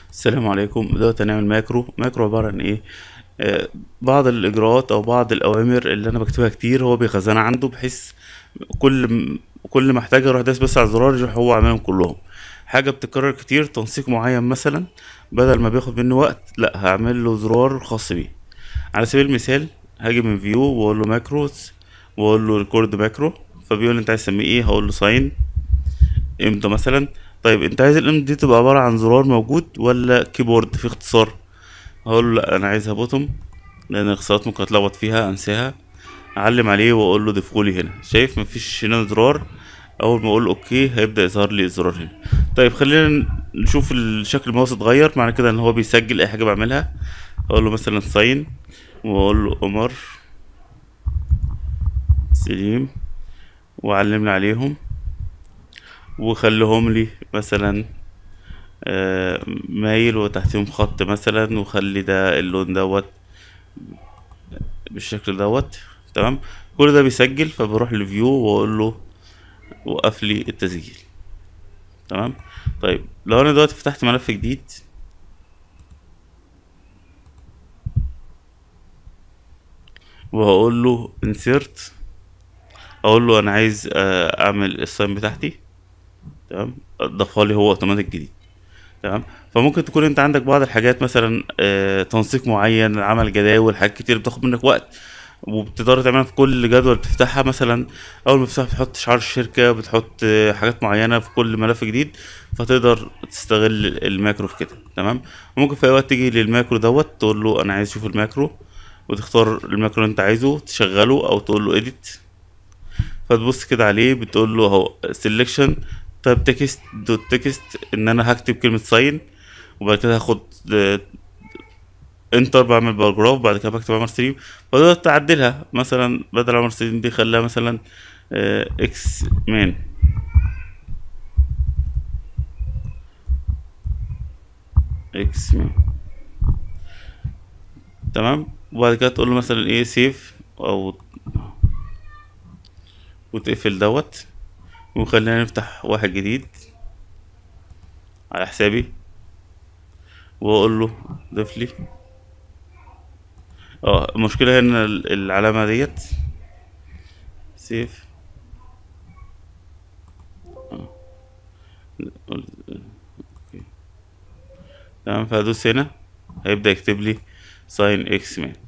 السلام عليكم دلوقتي هنعمل ماكرو ماكرو عبارة عن ايه آه بعض الاجراءات او بعض الاوامر اللي انا بكتبها كتير هو بيخزنها عنده بحيث كل م- كل ما احتاج اروح دايس بس على الزرار يروح هو عاملهم كلهم حاجة بتتكرر كتير تنسيق معين مثلا بدل ما بياخد منه وقت لا هعمل له زرار خاص بيه على سبيل المثال هاجي من فيو واقول له ماكروز واقول له ريكورد ماكرو فبيقول لي انت عايز تسميه ايه هقول له ساين امتى مثلا طيب انت عايز الام دي تبقى عبارة عن زرار موجود ولا كيبورد في اختصار هقول له لا انا عايزها بوتوم لان الاختصارات ممكن اتلخبط فيها انساها اعلم عليه واقول له ضيفهولي هنا شايف مفيش هنا زرار اول ما اقول اوكي هيبدا يظهر لي الزرار هنا طيب خلينا نشوف الشكل الماوس اتغير معنى كده ان هو بيسجل اي حاجه بعملها اقول له مثلا ساين واقول له عمر سليم وعلمنا عليهم وخليهم لي مثلا آه، مايل وتحتهم خط مثلا وخلي ده اللون دوت بالشكل دوت تمام كل ده بيسجل فبروح لفيو واقول له وقف لي التسجيل تمام طيب لو انا دلوقتي فتحت ملف جديد وهقول له insert اقول له انا عايز آه، اعمل الساين بتاعتي تمام ضافها لي هو اوتوماتيك جديد تمام فممكن تكون انت عندك بعض الحاجات مثلا آه، تنسيق معين عمل جداول حاجات كتير بتاخد منك وقت وبتقدر تعملها في كل جدول بتفتحها مثلا اول ما بتفتح بتحط شعار الشركه بتحط آه، حاجات معينه في كل ملف جديد فتقدر تستغل الماكرو في كده تمام وممكن في اي وقت تيجي للماكرو دوت تقول له انا عايز اشوف الماكرو وتختار الماكرو اللي انت عايزه تشغله او تقول له اديت فتبص كده عليه بتقول له اهو سيلكشن طيب تكست دوت تكست ان انا هكتب كلمة ساين وبعد كده هاخد انتر بعمل باراجراف بعد كده بكتب عمر سليم فتقدر تعدلها مثلا بدل عمر سليم دي خليها مثلا آه، اكس مان اكس مان تمام وبعد كده تقول له مثلا ايه سيف او وتقفل دوت وخلينا نفتح واحد جديد على حسابي واقول له ضيف لي اه المشكلة هنا ال- العلامة ديت سيف تمام فهدوس هنا هيبدأ يكتب لي ساين اكس مان